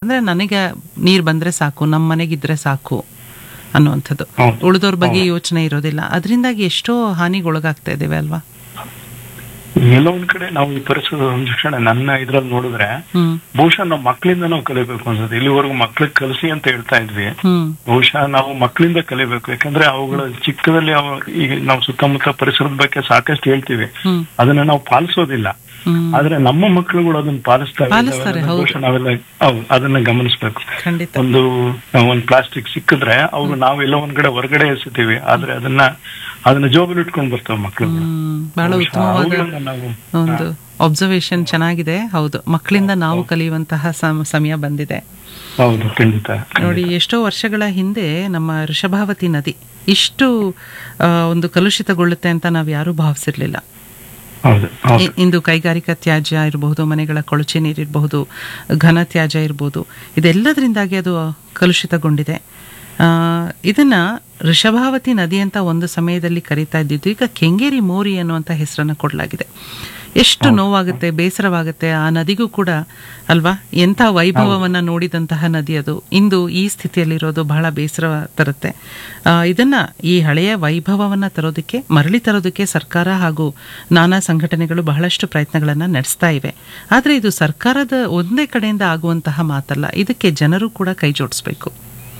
ಅಂತಂದ್ರೆ ನನಗೆ ನೀರು ಬಂದ್ರೆ ಸಾಕು ನಮ್ಮ ಮನೆಗಿದ್ರೆ ಸಾಕು ಅನ್ನುವಂಥದ್ದು ಹೌದು. ಉಳಿದವ್ರ ಬಗ್ಗೆ ಯೋಚನೆ ಇರೋದಿಲ್ಲ ಅದರಿಂದಾಗಿ ಎಷ್ಟೋ ಹಾನಿಗೊಳಗಾಗ್ತಾ ಇದ್ದೇವೆ ಅಲ್ವಾ ಎಲ್ಲೋ ಒಂದ್ ಕಡೆ ನಾವು ಈ ಪರಿಸರ ಸಂರಕ್ಷಣೆ ನನ್ನ ಇದ್ರಲ್ಲಿ ನೋಡಿದ್ರೆ ಹ್ಮ್ ಬಹುಶಃ ನಾವು ಮಕ್ಕಳಿಂದ ನಾವು ಕಲಿಬೇಕು ಅನ್ಸುತ್ತೆ ಇಲ್ಲಿವರೆಗೂ ಮಕ್ಳಿಗೆ ಕಲಿಸಿ ಅಂತ ಹೇಳ್ತಾ ಇದ್ವಿ ಹ್ಮ್ ಬಹುಶಃ ನಾವು ಮಕ್ಕಳಿಂದ ಕಲಿಬೇಕು ಯಾಕಂದ್ರೆ ಅವುಗಳ ಚಿಕ್ಕದಲ್ಲಿ ಅವ ಈಗ ನಾವು ಸುತ್ತಮುತ್ತ ಪರಿಸರದ ಬಗ್ಗೆ ಸಾಕಷ್ಟು ಹೇಳ್ತೀವಿ ಹ್ಮ್ ಅದನ್ನ ನಾವು ಪಾಲಿಸೋದಿಲ್ಲ ಹ್ಮ್ ಆದ್ರೆ ನಮ್ಮ ಮಕ್ಕಳುಗಳು ಅದನ್ನ ಪಾಲಿಸ್ತಾ ಇದ್ದಾವೆ ಪಾಲಿಸ್ತಾರೆ, ಅನ್ನೋದನ್ನ ಹೌದು. ಬಹುಶಃ ನಾವೆಲ್ಲ ಹೌದು ಅದನ್ನ ಗಮನಿಸ್ಬೇಕು ಖಂಡಿತ ಒಂದು ನಾವು ಒಂದು ಪ್ಲಾಸ್ಟಿಕ್ ಸಿಕ್ಕಿದ್ರೆ ಅವ್ರು ನಾವೆಲ್ಲ ಒಂದ್ ಕಡೆ ಹೊರಗಡೆ ಎಸಿತೀವಿ ಆದ್ರೆ ಅದನ್ನ ಅದನ್ನ ಜೋಬಲ್ಲಿ ಇಟ್ಕೊಂಡ್ ಬರ್ತವೆ ಮಕ್ಕಳು ಹ್ಮ್ ಬಹಳ ಬಹುಶಃ ಉತ್ತಮವಾದ ಅವುಗಳನ್ನ ನಾವು ಒಂದು ಅಬ್ಸರ್ವೇಷನ್ ಚೆನ್ನಾಗಿದೆ ಹೌದು ಮಕ್ಕಳಿಂದ ನಾವು ಕಲಿಯುವಂತಹ ಸಮ- ಸಮಯ ಬಂದಿದೆ ಹೌದು ಖಂಡಿತ ನೋಡಿ ಎಷ್ಟೋ ವರ್ಷಗಳ ಹಿಂದೆ ನಮ್ಮ ಋಷಭಾವತಿ ನದಿ ಇಷ್ಟು ಆ, ಒಂದು ಕಲುಷಿತಗೊಳ್ಳುತ್ತೆ ಅಂತ ನಾವು ಯಾರೂ ಭಾವಿಸಿರ್ಲಿಲ್ಲ ಹೌದು ಹೌದು ಇ- ಇಂದು ಕೈಗಾರಿಕಾ ತ್ಯಾಜ್ಯ ಇರಬಹುದು ಮನೆಗಳ ಕೊಳಚೆ ನೀರಿರಬಹುದು ಘನ ತ್ಯಾಜ್ಯ ಇರಬಹುದು ಇದೆಲ್ಲದರಿಂದಾಗಿ ಅದು ಕಲುಷಿತಗೊಂಡಿದೆ ಆ, ಇದನ್ನ ಋಷಭಾವತಿ ನದಿ ಅಂತ ಒಂದು ಸಮಯದಲ್ಲಿ ಕರೀತಾ ಇದ್ದಿದ್ದು ಈಗ ಕೆಂಗೇರಿ ಮೋರಿ ಅನ್ನುವಂಥ ಹೆಸರನ್ನು ಕೊಡಲಾಗಿದೆ ಎಷ್ಟು ನೋವಾಗುತ್ತೆ ಬೇಸರವಾಗುತ್ತೆ ಆ ನದಿಗೂ ಕೂಡ ಅಲ್ವಾ ಎಂಥ ವೈಭವವನ್ನ ನೋಡಿದಂತಹ ನದಿ ಅದು ಇಂದು ಈ ಸ್ಥಿತಿಯಲ್ಲಿರೋದು ಬಹಳ ಬೇಸರ ತರುತ್ತೆ ಆ, ಇದನ್ನ ಈ ಹಳೆಯ ವೈಭವವನ್ನ ತರೋದಕ್ಕೆ ಮರಳಿ ತರೋದಕ್ಕೆ ಸರ್ಕಾರ ಹಾಗೂ ನಾನಾ ಸಂಘಟನೆಗಳು ಬಹಳಷ್ಟು ಪ್ರಯತ್ನಗಳನ್ನ ನಡೆಸ್ತಾ ಇವೆ ಆದ್ರೆ ಇದು ಸರ್ಕಾರದ ಒಂದೇ ಕಡೆಯಿಂದ ಆಗುವಂತಹ ಮಾತಲ್ಲ ಇದಕ್ಕೆ ಜನರು ಕೂಡ ಕೈ ಜೋಡಿಸ್ಬೇಕು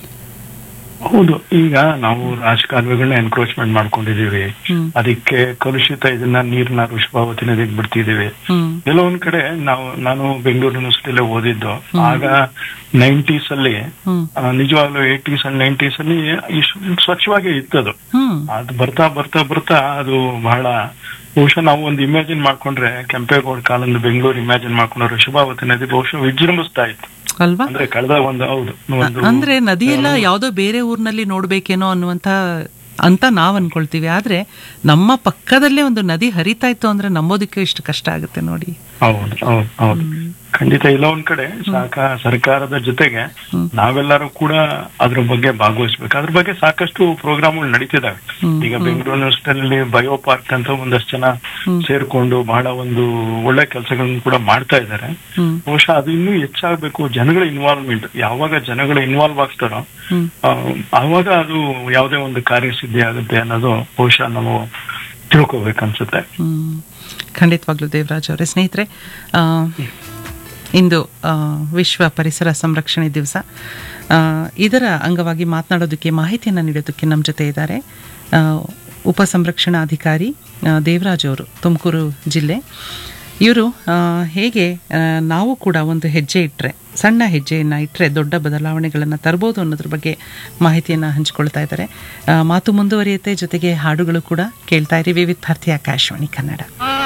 ಹೌದು ಈಗ ನಾವು ರಾಜಕಾಲುವೆಗಳನ್ನ ಎನ್ಕ್ರೋಚ್ಮೆಂಟ್ ಮಾಡ್ಕೊಂಡಿದೀವಿ ಹ್ಮ್ ಅದಕ್ಕೆ ಕಲುಷಿತ ಇದನ್ನ ನೀರ್ನ ಋಷಭಾವತಿ ನದಿಗೆ ಬಿಡ್ತಿದೀವಿ ಹ್ಮ್ ಎಲ್ಲೋ ಒಂದ್ ಕಡೆ ನಾವು ನಾನು ಬೆಂಗಳೂರು ಯೂನಿವರ್ಸಿಟಿಲೇ ಓದಿದ್ದು ಆಗ ನೈಂಟೀಸ್ ಅಲ್ಲಿ ಹ್ಮ್ ಆ, ನಿಜವಾಗ್ಲೂ ಏಟೀಸ್ ಅಂಡ್ ನೈಂಟೀಸ್ ಅಲ್ಲಿ ಇಷ್ಟು ಸ್ವಚ್ಛವಾಗಿ ಇತ್ತದು ಹ್ಮ್ ಅದು ಬರ್ತಾ ಬರ್ತಾ ಬರ್ತಾ ಅದು ಬಹಳ ಬಹುಶಃ ನಾವು ಒಂದು ಇಮ್ಯಾಜಿನ್ ಮಾಡ್ಕೊಂಡ್ರೆ ಕೆಂಪೇಗೌಡ ಕಾಲದ ಬೆಂಗಳೂರು ಇಮ್ಯಾಜಿನ್ ಮಾಡ್ಕೊಂಡ್ರೆ ಋಷಭಾವತಿ ನದಿ ಬಹುಶಃ ವಿಜೃಂಭಿಸ್ತಾ ಇತ್ತು ಅಲ್ವಾ ಅಂದ್ರೆ ಕಳೆದ ಒಂದು ಹೌದು ಒಂದು ಅಂದ್ರೆ ನದಿಯೆಲ್ಲ ಯಾವ್ದೋ ಬೇರೆ ಊರಿನಲ್ಲಿ ನೋಡ್ಬೇಕೇನೋ ಅನ್ನುವಂತ ಅಂತ ನಾವ್ ಅನ್ಕೊಳ್ತೀವಿ ಆದ್ರೆ ನಮ್ಮ ಪಕ್ಕದಲ್ಲೇ ಒಂದು ನದಿ ಹರಿತಾ ಇತ್ತು ಅಂದ್ರೆ ನಂಬೋದಕ್ಕೆ ಇಷ್ಟು ಕಷ್ಟ ಆಗುತ್ತೆ ನೋಡಿ ಹೌದು ಹೌದು ಹೌದು ಖಂಡಿತ ಇಲ್ಲ ಒಂದ್ ಕಡೆ ಸಾಕ ಸರ್ಕಾರದ ಜೊತೆಗೆ ನಾವೆಲ್ಲರೂ ಕೂಡ ಅದ್ರ ಬಗ್ಗೆ ಭಾಗವಹಿಸ್ಬೇಕು ಅದ್ರ ಬಗ್ಗೆ ಸಾಕಷ್ಟು ಪ್ರೋಗ್ರಾಮ್ಗಳು ನಡೀತಿದಾವೆ ಈಗ ಬೆಂಗಳೂರು ಯೂನಿವರ್ಸಿಟಿಯಲ್ಲಿ ಬಯೋ ಪಾರ್ಕ್ ಅಂತ ಒಂದಷ್ಟು ಜನ ಸೇರ್ಕೊಂಡು ಬಹಳ ಒಂದು ಒಳ್ಳೆ ಕೆಲಸಗಳನ್ನು ಕೂಡ ಮಾಡ್ತಾ ಇದ್ದಾರೆ ಹ್ಮ್ ಬಹುಶಃ ಅದು ಇನ್ನೂ ಹೆಚ್ಚಾಗಬೇಕು ಜನಗಳ ಇನ್ವಾಲ್ವ್ಮೆಂಟ್ ಯಾವಾಗ ಜನಗಳು ಇನ್ವಾಲ್ವ್ ಆಗ್ತಾರೋ ಹ್ಮ್ ಆ, ಆವಾಗ ಅದು ಯಾವುದೇ ಒಂದು ಕಾರ್ಯಸಿದ್ಧಿ ಆಗುತ್ತೆ ಅನ್ನೋದು ಬಹುಶಃ ನಾವು ತಿಳ್ಕೊಬೇಕನ್ಸುತ್ತೆ ಹ್ಮ್ ಖಂಡಿತವಾಗ್ಲೂ ದೇವರಾಜ್ ಅವರೇ ಸ್ನೇಹಿತರೆ ಆ, ಇಂದು ಆ, ವಿಶ್ವ ಪರಿಸರ ಸಂರಕ್ಷಣೆ ದಿವಸ ಆ, ಇದರ ಅಂಗವಾಗಿ ಮಾತನಾಡೋದಕ್ಕೆ ಮಾಹಿತಿಯನ್ನು ನೀಡೋದಕ್ಕೆ ನಮ್ಮ ಜೊತೆ ಇದ್ದಾರೆ ಆ, ಉಪಸಂರಕ್ಷಣಾಧಿಕಾರಿ ಆ, ದೇವರಾಜ್ ಅವರು ತುಮಕೂರು ಜಿಲ್ಲೆ ಇವರು ಹೇಗೆ ಆ, ನಾವು ಕೂಡ ಒಂದು ಹೆಜ್ಜೆ ಇಟ್ಟರೆ ಸಣ್ಣ ಹೆಜ್ಜೆಯನ್ನು ಇಟ್ಟರೆ ದೊಡ್ಡ ಬದಲಾವಣೆಗಳನ್ನು ತರ್ಬೋದು ಅನ್ನೋದ್ರ ಬಗ್ಗೆ ಮಾಹಿತಿಯನ್ನು ಹಂಚಿಕೊಳ್ತಾ ಇದ್ದಾರೆ ಆ, ಮಾತು ಮುಂದುವರಿಯುತ್ತೆ ಜೊತೆಗೆ ಹಾಡುಗಳು ಕೂಡ ಕೇಳ್ತಾ ಇರಿ ವಿವಿಧ ಭಾರತಿ ಆಕಾಶವಾಣಿ ಕನ್ನಡ